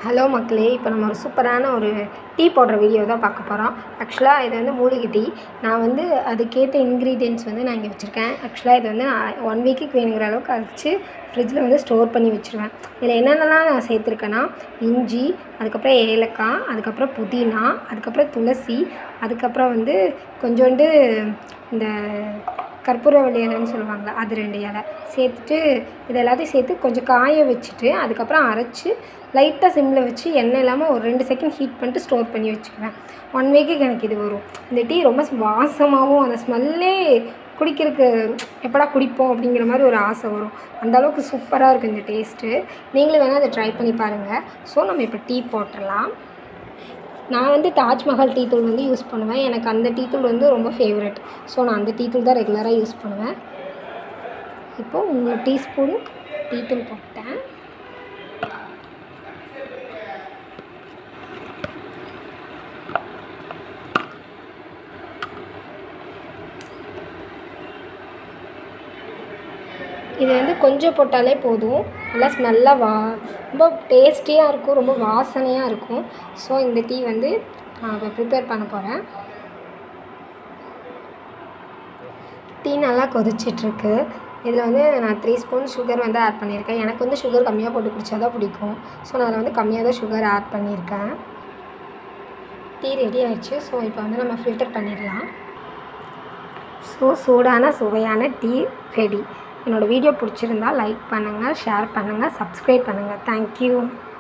hello மக்களே இப்போ நம்ம ஒரு சூப்பரான ஒரு டீ போடுற வீடியோ தான் பார்க்க போகிறோம் ஆக்சுவலாக இது வந்து மூலிகை டீ நான் வந்து அதுக்கேற்ற இன்க்ரீடியன்ட்ஸ் வந்து நான் இங்கே வச்சுருக்கேன் ஆக்சுவலாக இது வந்து நான் ஒன் வீக்குக்கு வேணுங்கிற அளவுக்கு அரைச்சி ஃப்ரிட்ஜில் வந்து ஸ்டோர் பண்ணி வச்சுருவேன் இதில் என்னென்னலாம் நான் சேர்த்துருக்கேன்னா இஞ்சி அதுக்கப்புறம் ஏலக்காய் அதுக்கப்புறம் புதினா அதுக்கப்புறம் துளசி அதுக்கப்புறம் வந்து கொஞ்சோண்டு இந்த கற்பூரவள்ளி இலைன்னு சொல்லுவாங்கள்ல அது ரெண்டு இலை சேர்த்துட்டு இது எல்லாத்தையும் சேர்த்து கொஞ்சம் காய வச்சுட்டு அதுக்கப்புறம் அரைச்சி லைட்டாக சிம்மில் வச்சு எண்ணெய் இல்லாமல் ஒரு ரெண்டு செகண்ட் ஹீட் பண்ணிட்டு ஸ்டோர் பண்ணி வச்சுக்குவேன் ஒன் வீக்குக்கு எனக்கு இது வரும் இந்த டீ ரொம்ப வாசமாகவும் அந்த ஸ்மெல்லே குடிக்கிறதுக்கு எப்படா குடிப்போம் அப்படிங்கிற மாதிரி ஒரு ஆசை வரும் அந்த அளவுக்கு சூப்பராக இருக்கும் இந்த டேஸ்ட்டு நீங்களும் வேணால் அதை ட்ரை பண்ணி பாருங்கள் ஸோ நம்ம இப்போ டீ போட்டுடலாம் நான் வந்து தாஜ்மஹால் டீ தூள் வந்து யூஸ் பண்ணுவேன் எனக்கு அந்த டீ தூள் வந்து ரொம்ப ஃபேவரட் ஸோ நான் அந்த டீ தூள் தான் ரெகுலராக யூஸ் பண்ணுவேன் இப்போது மூணு டீஸ்பூன் டீ தூள் போட்டேன் இது வந்து கொஞ்சம் போட்டாலே போதும் நல்லா ஸ்மெல்லாக வா ரொம்ப டேஸ்டியாக இருக்கும் ரொம்ப வாசனையாக இருக்கும் ஸோ இந்த டீ வந்து நான் இப்போ ப்ரிப்பேர் பண்ண போகிறேன் டீ நல்லா கொதிச்சிட்ருக்கு இதில் வந்து நான் த்ரீ ஸ்பூன் சுகர் வந்து ஆட் பண்ணியிருக்கேன் எனக்கு வந்து சுகர் கம்மியாக போட்டு குடித்தா தான் பிடிக்கும் ஸோ நான் அதில் வந்து கம்மியாக தான் சுகர் ஆட் பண்ணியிருக்கேன் டீ ரெடி ஆயிடுச்சு ஸோ இப்போ வந்து நம்ம ஃபில்டர் பண்ணிடலாம் ஸோ சூடான சுவையான டீ ரெடி என்னோடய வீடியோ பிடிச்சிருந்தா லைக் பண்ணுங்கள் ஷேர் பண்ணுங்கள் சப்ஸ்கிரைப் பண்ணுங்கள் தேங்க்யூ